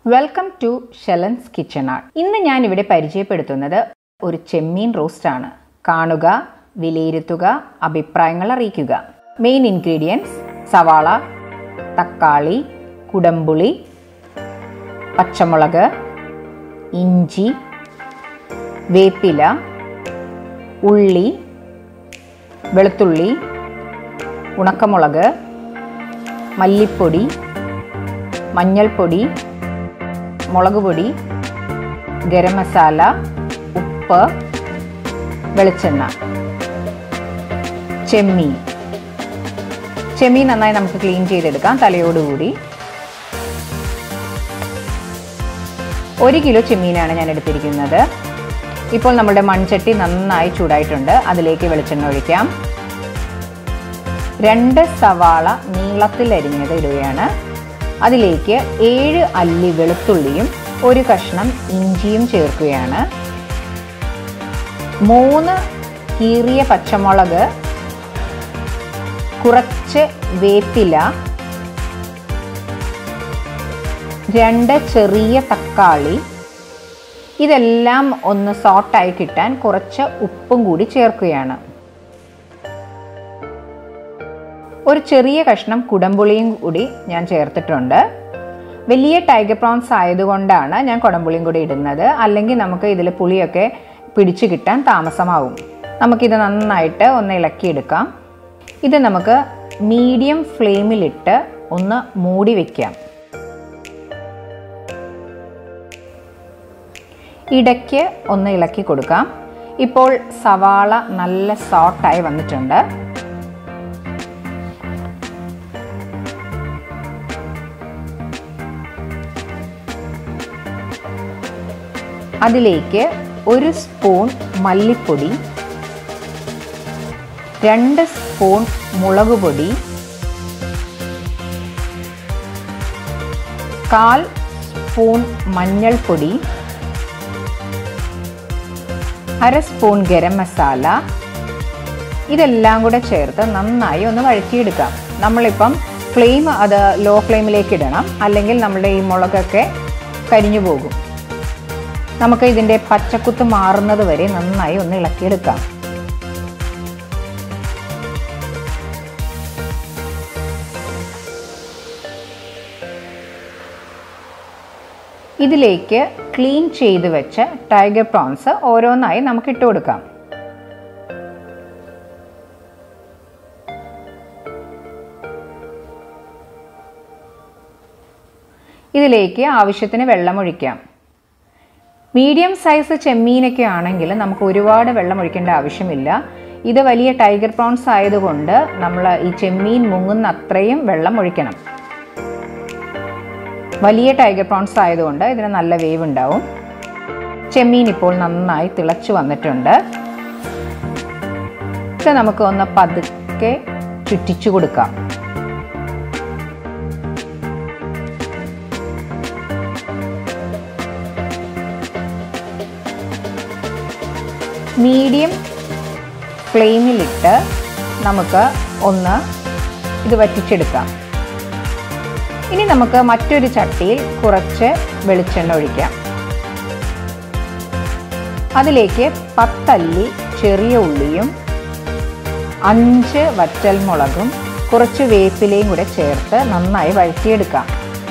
welcome to Shelen's kitchen art ഇന്ന് ഞാൻ ഇവിടെ പരിചയപ്പെടുത്തുന്നത് ഒരു ചെമ്മീൻ റോസ്റ്റ് ആണ് കാണുക വിലയിരുത്തുക അഭിപ്രായങ്ങൾ അറിയിക്കുക മെയിൻ ഇൻഗ്രീഡിയൻസ് സവാള തക്കാളി കുടംപുളി പച്ചമുളക് ഇഞ്ചി വേപ്പില ഉള്ളി വെളുത്തുള്ളി ഉണക്കമുളക് മല്ലിപ്പൊടി മഞ്ഞൾപ്പൊടി മുളക് പൊടി ഗരം മസാല ഉപ്പ് വെളിച്ചെണ്ണ ചെമ്മീൻ ചെമ്മീൻ നന്നായി നമുക്ക് ക്ലീൻ ചെയ്തെടുക്കാം തലയോടുകൂടി ഒരു കിലോ ചെമ്മീനാണ് ഞാൻ എടുത്തിരിക്കുന്നത് ഇപ്പോൾ നമ്മുടെ മൺചട്ടി നന്നായി ചൂടായിട്ടുണ്ട് അതിലേക്ക് വെളിച്ചെണ്ണ ഒഴിക്കാം രണ്ട് സവാള നീളത്തിൽ അരിഞ്ഞത് ഇടുകയാണ് അതിലേക്ക് ഏഴ് അല്ലി വെളുത്തുള്ളിയും ഒരു കഷ്ണം ഇഞ്ചിയും ചേർക്കുകയാണ് മൂന്ന് കീറിയ പച്ചമുളക് കുറച്ച് വേപ്പില രണ്ട് ചെറിയ തക്കാളി ഇതെല്ലാം ഒന്ന് സോട്ടായി കിട്ടാൻ കുറച്ച് ഉപ്പും കൂടി ചേർക്കുകയാണ് ഒരു ചെറിയ കഷ്ണം കുടംപുളിയും കൂടി ഞാൻ ചേർത്തിട്ടുണ്ട് വലിയ ടൈഗർ പ്രോൺസ് ആയതുകൊണ്ടാണ് ഞാൻ കുടംപുളിയും കൂടി ഇടുന്നത് അല്ലെങ്കിൽ നമുക്ക് ഇതിൽ പുളിയൊക്കെ പിടിച്ചു കിട്ടാൻ താമസമാവും നമുക്കിത് നന്നായിട്ട് ഒന്ന് ഇളക്കിയെടുക്കാം ഇത് നമുക്ക് മീഡിയം ഫ്ലെയിമിലിട്ട് ഒന്ന് മൂടി വയ്ക്കാം ഇടയ്ക്ക് ഒന്ന് ഇളക്കി കൊടുക്കാം ഇപ്പോൾ സവാള നല്ല സോട്ടായി വന്നിട്ടുണ്ട് അതിലേക്ക് ഒരു സ്പൂൺ മല്ലിപ്പൊടി രണ്ട് സ്പൂൺ മുളക് പൊടി കാൽ സ്പൂൺ മഞ്ഞൾപ്പൊടി അര സ്പൂൺ ഗരം മസാല ഇതെല്ലാം കൂടെ ചേർത്ത് നന്നായി ഒന്ന് വഴറ്റിയെടുക്കാം നമ്മളിപ്പം ഫ്ലെയിം അത് ലോ ഫ്ലെയിമിലേക്ക് ഇടണം അല്ലെങ്കിൽ നമ്മുടെ ഈ മുളകൊക്കെ കരിഞ്ഞു പോകും നമുക്ക് ഇതിൻ്റെ പച്ചക്കുത്ത് മാറുന്നത് വരെ നന്നായി ഒന്ന് ഇളക്കിയെടുക്കാം ഇതിലേക്ക് ക്ലീൻ ചെയ്ത് വെച്ച ടൈഗർ പ്രോൺസ് ഓരോന്നായി നമുക്ക് ഇട്ട് കൊടുക്കാം ഇതിലേക്ക് ആവശ്യത്തിന് വെള്ളമൊഴിക്കാം മീഡിയം സൈസ് ചെമ്മീനൊക്കെ ആണെങ്കിൽ നമുക്ക് ഒരുപാട് വെള്ളം ഒഴിക്കേണ്ട ആവശ്യമില്ല ഇത് വലിയ ടൈഗർ പ്രോൺസ് ആയതുകൊണ്ട് നമ്മൾ ഈ ചെമ്മീൻ മുങ്ങുന്ന അത്രയും വെള്ളം ഒഴിക്കണം വലിയ ടൈഗർ പ്രോൺസ് ആയതുകൊണ്ട് ഇതിന് നല്ല വേവ് ഉണ്ടാവും ചെമ്മീൻ ഇപ്പോൾ നന്നായി തിളച്ചു വന്നിട്ടുണ്ട് ഇത് നമുക്ക് ഒന്ന് പതുക്കെ ചുറ്റിച്ചു കൊടുക്കാം മീഡിയം ഫ്ലെയിമിലിട്ട് നമുക്ക് ഒന്ന് ഇത് വറ്റിച്ചെടുക്കാം ഇനി നമുക്ക് മറ്റൊരു ചട്ടിയിൽ കുറച്ച് വെളിച്ചെണ്ണ ഒഴിക്കാം അതിലേക്ക് പത്തല്ലി ചെറിയ ഉള്ളിയും അഞ്ച് വറ്റൽമുളകും കുറച്ച് വേപ്പിലയും കൂടെ ചേർത്ത് നന്നായി വഴറ്റിയെടുക്കാം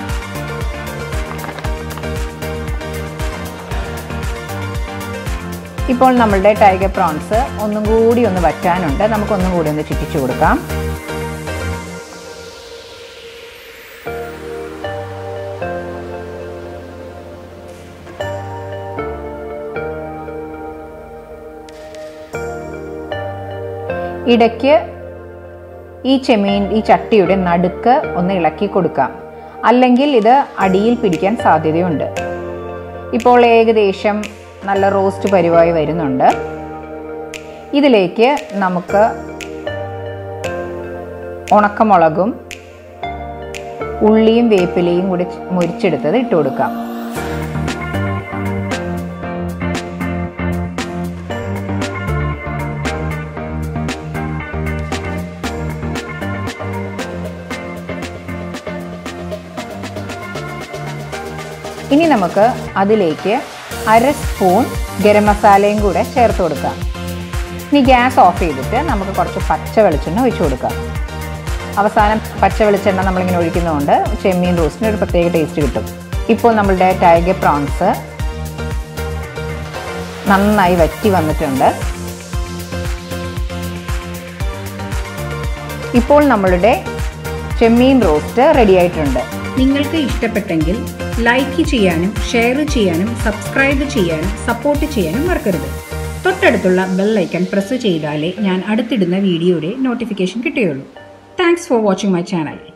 ഇപ്പോൾ നമ്മളുടെ ടൈഗർ പ്രോൺസ് ഒന്നും കൂടി ഒന്ന് വറ്റാനുണ്ട് നമുക്കൊന്നും കൂടി ഒന്ന് ചുറ്റിച്ചു കൊടുക്കാം ഇടയ്ക്ക് ഈ ചെമീൻ ഈ ചട്ടിയുടെ നടുക്ക് ഒന്ന് ഇളക്കി കൊടുക്കാം അല്ലെങ്കിൽ ഇത് അടിയിൽ പിടിക്കാൻ സാധ്യതയുണ്ട് ഇപ്പോൾ ഏകദേശം നല്ല റോസ്റ്റ് പരിവായി വരുന്നുണ്ട് ഇതിലേക്ക് നമുക്ക് ഉണക്കമുളകും ഉള്ളിയും വേപ്പിലയും കൂടി മുരിച്ചെടുത്തത് ഇട്ട് കൊടുക്കാം ഇനി നമുക്ക് അതിലേക്ക് അര സ്പൂൺ ഗരം മസാലയും കൂടെ ചേർത്ത് കൊടുക്കാം ഇനി ഗ്യാസ് ഓഫ് ചെയ്തിട്ട് നമുക്ക് കുറച്ച് പച്ച വെളിച്ചെണ്ണ ഒഴിച്ചു കൊടുക്കാം അവസാനം പച്ച വെളിച്ചെണ്ണ നമ്മളിങ്ങനെ ഒഴിക്കുന്നതുകൊണ്ട് ചെമ്മീൻ റോസ്റ്റിന് ഒരു പ്രത്യേക ടേസ്റ്റ് കിട്ടും ഇപ്പോൾ നമ്മളുടെ ടൈഗർ പ്രോൺസ് നന്നായി വറ്റി വന്നിട്ടുണ്ട് ഇപ്പോൾ നമ്മളുടെ ചെമ്മീൻ റോസ്റ്റ് റെഡി ആയിട്ടുണ്ട് നിങ്ങൾക്ക് ഇഷ്ടപ്പെട്ടെങ്കിൽ ലൈക്ക് ചെയ്യാനും ഷെയർ ചെയ്യാനും സബ്സ്ക്രൈബ് ചെയ്യാനും സപ്പോർട്ട് ചെയ്യാനും മറക്കരുത് തൊട്ടടുത്തുള്ള ബെൽ ഐക്കൺ പ്രസ് ചെയ്താലേ ഞാൻ അടുത്തിടുന്ന വീഡിയോയുടെ നോട്ടിഫിക്കേഷൻ കിട്ടുകയുള്ളൂ thanks for watching my channel